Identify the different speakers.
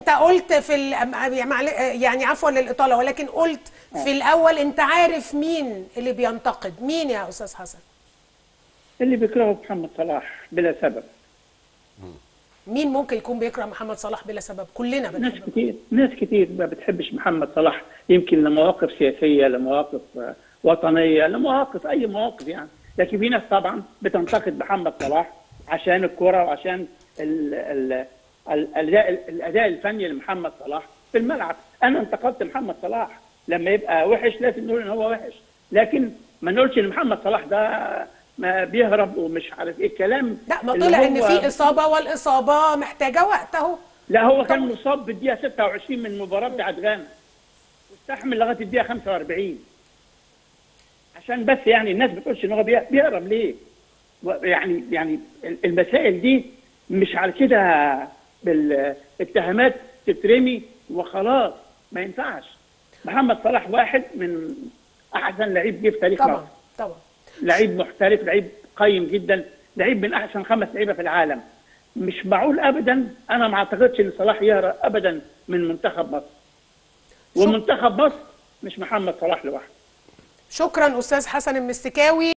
Speaker 1: انت قلت في ال... يعني عفوا للاطاله ولكن قلت في الاول انت عارف مين اللي بينتقد مين يا استاذ حسن
Speaker 2: اللي بيكرهوا محمد صلاح بلا سبب
Speaker 1: مين ممكن يكون بيكره محمد صلاح بلا سبب كلنا
Speaker 2: ناس
Speaker 1: بنحبه
Speaker 2: كتير ناس كتير ما بتحبش محمد صلاح يمكن لمواقف سياسيه لمواقف آه، وطنيه لمواقف اي مواقف يعني لكن في ناس طبعا بتنتقد محمد صلاح عشان الكره وعشان ال ال ال الاداء الاداء الفني لمحمد صلاح في الملعب انا انتقدت محمد صلاح لما يبقى وحش لازم نقول ان هو وحش لكن ما نقولش ان محمد صلاح ده ما بيهرب ومش عارف ايه الكلام
Speaker 1: لا ما
Speaker 2: اللي
Speaker 1: طلع ان
Speaker 2: هو-
Speaker 1: في اصابه والاصابه محتاجه وقت اهو
Speaker 2: لا هو كان مصاب بالدقيقه 26 من المباراه بتاعت غانا واستحمل لغايه الدقيقه 45 عشان بس يعني الناس بتقولش ان هو بي- بيهرب ليه؟ و- يعني يعني المسائل دي مش على كده بالاتهامات تترمي وخلاص ما ينفعش محمد صلاح واحد من احسن لعيب جه في تاريخ مصر
Speaker 1: طبعا طبعا
Speaker 2: لعيب محترف لعيب قيم جدا لعيب من احسن خمس لعيبه في العالم مش معقول ابدا انا ما اعتقدش ان صلاح يهرب ابدا من منتخب مصر ومنتخب مصر مش محمد صلاح لوحده
Speaker 1: شكرا استاذ حسن المستكاوي